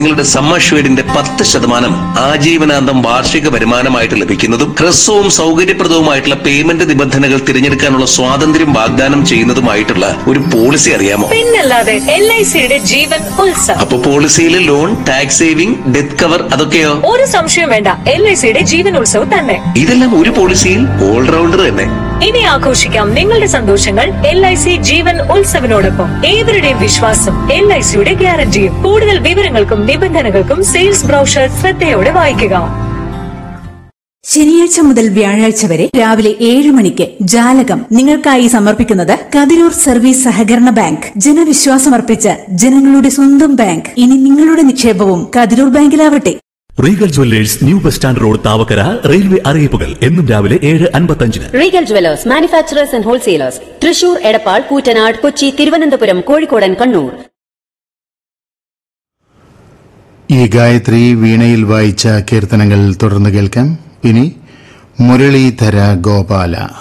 നിങ്ങളുടെ സമ്മഷ്വേഡിന്റെ പത്ത് ശതമാനം ആജീവനാന്തം വാർഷിക വരുമാനമായിട്ട് ലഭിക്കുന്നതും ഹ്രസ്വവും സൗകര്യപ്രദവുമായിട്ടുള്ള പേയ്മെന്റ് നിബന്ധനകൾ തിരഞ്ഞെടുക്കാനുള്ള സ്വാതന്ത്ര്യം വാഗ്ദാനം ചെയ്യുന്നതുമായിട്ടുള്ള ഒരു പോളിസി അറിയാമോ പിന്നല്ലാതെ എൽ ഐ സിയുടെ ജീവൻ ഉത്സവ് അപ്പൊ പോളിസിയിൽ loan tax saving death cover അതൊക്കെയോ ഒരു സംശയം വേണ്ട എൽ ഐ സിയുടെ ജീവൻ ഉത്സവ് തന്നെ ഇതെല്ലാം ഒരു പോളിസിയിൽ ഓൾറൗണ്ടർ തന്നെ ഇനി ആഘോഷിക്കാം നിങ്ങളുടെ സന്തോഷങ്ങൾ എൽ ഐ സി ജീവൻ ഉത്സവിനോടൊപ്പം ഏവരുടെയും വിശ്വാസം എൽ ഐ സിയുടെ ഗ്യാരണ്ടിയും കൂടുതൽ വിവരങ്ങൾക്കും നിബന്ധനകൾക്കും സെയിൽസ് ബ്രൗഷർ ശ്രദ്ധയോടെ വായിക്കുക ശനിയാഴ്ച മുതൽ വ്യാഴാഴ്ച വരെ രാവിലെ ഏഴ് മണിക്ക് ജാലകം നിങ്ങൾക്കായി സമർപ്പിക്കുന്നത് കതിരൂർ സർവീസ് സഹകരണ ബാങ്ക് ജനവിശ്വാസമർപ്പിച്ച ജനങ്ങളുടെ സ്വന്തം ബാങ്ക് ഇനി നിങ്ങളുടെ നിക്ഷേപവും കതിരൂർ ബാങ്കിലാവട്ടെ Regal jewellers new bus stand road Thavakkara railway അറിയിപ്പുകൾ എന്നും രാവിലെ ഏഴ് അൻപത്തഞ്ചിന് Regal jewellers manufacturers and wholesalers Thrissur Edappal Koottanad Kochi Thiruvananthapuram കോഴിക്കോടൻ കണ്ണൂർ ഈ ഗായത്രി വീണയിൽ വായിച്ച കീർത്തനങ്ങൾ തുടർന്ന് കേൾക്കാം ഇനി മുരളീധര ഗോപാല